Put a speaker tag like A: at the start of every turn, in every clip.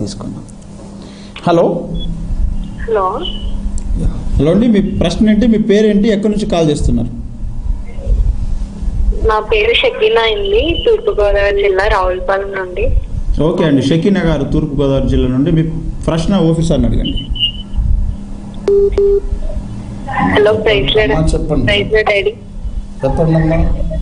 A: తీసుకుందాం hello
B: hello
A: hello అండి మీ ప్రశ్న ఏంటి మీ పేరేంటి ఎక్కడి నుంచి కాల్ చేస్తున్నారు
B: నా పేరు షకీనా అండి తూర్పుగోదావరి జిల్లా రావులపాలెం నుండి
A: ఓకే అండి షకీనా గారు తూర్పుగోదావరి జిల్లా నుండి మీ ప్రశ్న ఆఫీసర్ని అడగండి
B: హలో ప్రైజ్ లార్డ్.
C: అమ్మా, చెప్పండి.
B: ప్రైజ్ లార్డ్ డాడీ
C: చెప్పండి అమ్మా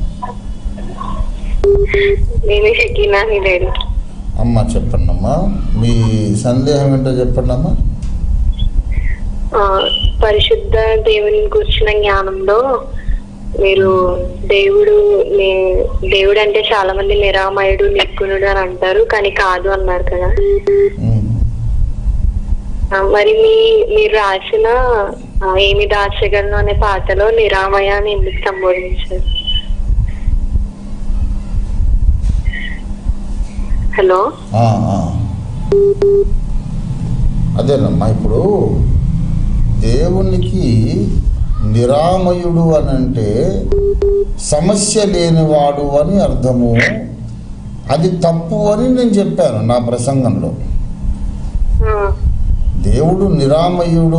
B: నేనే షకీనా నీ డాడీ
C: అమ్మ చెప్పండి అమ్మా మీ సందేహం ఏంటో చెప్పండి అమ్మా
B: ఆ, పరిశుద్ధ దేవుని కూర్చున్న జ్ఞానంలో మీరు దేవుడు నే- దేవుడు అంటే చాలా మంది నిరామయుడు నిర్గుణుడు అని అంటారు కానీ కాదు అన్నారు కదా
C: ఉమ్.
B: ఆ, మరి మీ మీరు రాసిన ఆ, ఏమి దాచగలను అనే పాటలో నిరామయ అని ఎందుకు సంబోధించారు హలో
C: ఆ, ఆ. అదేనమ్మా ఇప్పుడు దేవునికి నిరామయుడు అని అంటే సమస్య లేనివాడు అని అర్థము అది తప్పు అని నేను చెప్పాను నా ప్రసంగంలో
B: ఆ,
C: దేవుడు నిరామయుడు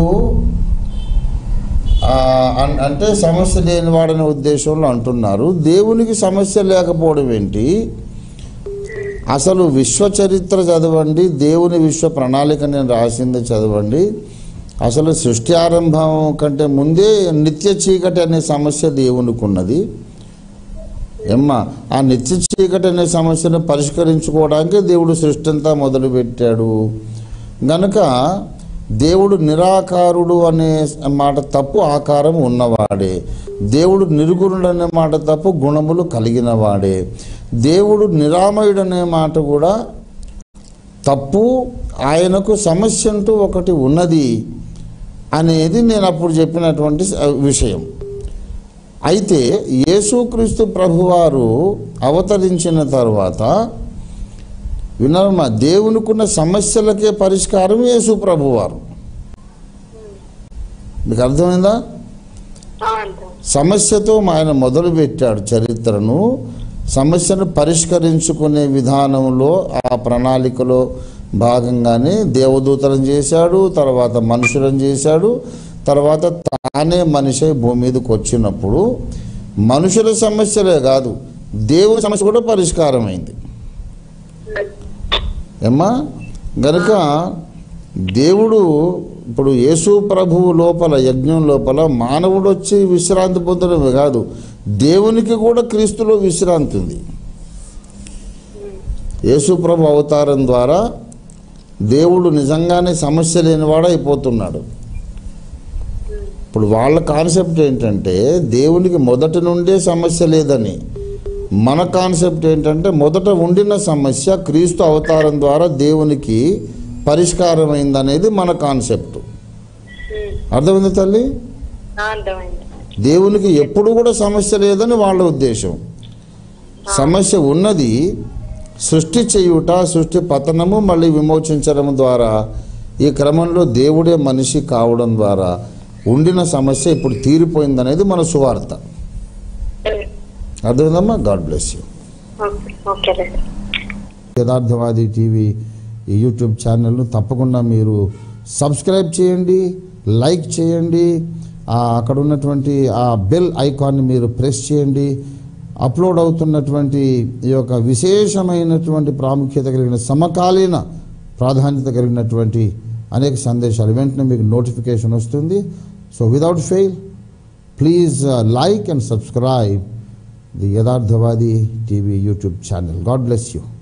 C: ఆ, అన్- అంటే సమస్య లేనివాడనే ఉద్దేశంలో అంటున్నారు దేవునికి సమస్య లేకపోవడం ఏంటి అసలు విశ్వ చరిత్ర చదవండి దేవుని విశ్వ ప్రణాళిక నేను రాసింది చదవండి అసలు సృష్టి ఆరంభం కంటే ముందే నిత్య చీకటి అనే సమస్య దేవునికి ఉన్నది ఎమ్మా ఆ నిత్య చీకటి అనే సమస్యను పరిష్కరించుకోవడానికి దేవుడు సృష్టి అంతా మొదలుపెట్టాడు గనుక దేవుడు నిరాకారుడు అనే మాట తప్పు ఆకారం ఉన్నవాడే దేవుడు నిర్గుణుడు అనే మాట తప్పు గుణములు కలిగిన వాడే దేవుడు నిరామయుడు అనే మాట కూడా తప్పు ఆయనకు సమస్య అంటూ ఒకటి ఉన్నది అనేది నేను అప్పుడు చెప్పినటువంటి స- విషయం అయితే యేసుక్రీస్తు ప్రభువారు అవతరించిన తర్వాత వినర్మ దేవునికున్న సమస్యలకే పరిష్కారం యేసు ప్రభువారు మీకు అర్థమైందా
B: ఆ, అంతే
C: సమస్యతో ఆయన మొదలుపెట్టాడు చరిత్రను సమస్యను పరిష్కరించుకునే విధానంలో ఆ ప్రణాళికలో భాగంగానే దేవదూతలను చేశాడు తర్వాత మనుషులను చేశాడు తర్వాత తానే మనిషి భూమి మీదకి వచ్చినప్పుడు మనుషుల సమస్యలే కాదు దేవుని సమస్య కూడా పరిష్కారమైంది ఏమ్మా గనుక దేవుడు ఇప్పుడు యేసు ప్రభువు లోపల యజ్ఞం లోపల మానవుడు వచ్చి విశ్రాంతి పొందడమే కాదు దేవునికి కూడా క్రీస్తులో విశ్రాంతి ఉంది యేసు ప్రభు అవతారం ద్వారా దేవుడు నిజంగానే సమస్య లేనివాడు అయిపోతున్నాడు ఇప్పుడు వాళ్ళ కాన్సెప్ట్ ఏంటంటే దేవునికి మొదటి నుండే సమస్య లేదని మన కాన్సెప్ట్ ఏంటంటే మొదట ఉండిన సమస్య క్రీస్తు అవతారం ద్వారా దేవునికి పరిష్కారమైందనేది మన కాన్సెప్ట్ అర్థమైంది తల్లి
B: ఆ, అర్థమైంది
C: దేవునికి ఎప్పుడు కూడా సమస్య లేదని వాళ్ళ ఉద్దేశం సమస్య ఉన్నది సృష్టి చేయుట సృష్టి పతనము మళ్ళీ విమోచించడం ద్వారా ఈ క్రమంలో దేవుడే మనిషి కావడం ద్వారా ఉండిన సమస్య ఇప్పుడు తీరిపోయిందనేది మన సువార్త అర్థమైందమ్మా God bless you
B: okay okay daddy
C: Yatharthavadi TV ఈ యూట్యూబ్ ఛానల్ను తప్పకుండా మీరు సబ్స్క్రైబ్ చేయండి లైక్ చేయండి ఆ అక్కడ ఉన్నటువంటి ఆ బెల్ ఐకాన్ని మీరు ప్రెస్ చేయండి అప్లోడ్ అవుతున్నటువంటి ఈ యొక్క విశేషమైనటువంటి ప్రాముఖ్యత కలిగిన సమకాలీన ప్రాధాన్యత కలిగినటువంటి అనేక సందేశాలు వెంటనే మీకు నోటిఫికేషన్ వస్తుంది so without fail please like and subscribe the Yatharthavadi TV YouTube channel God bless you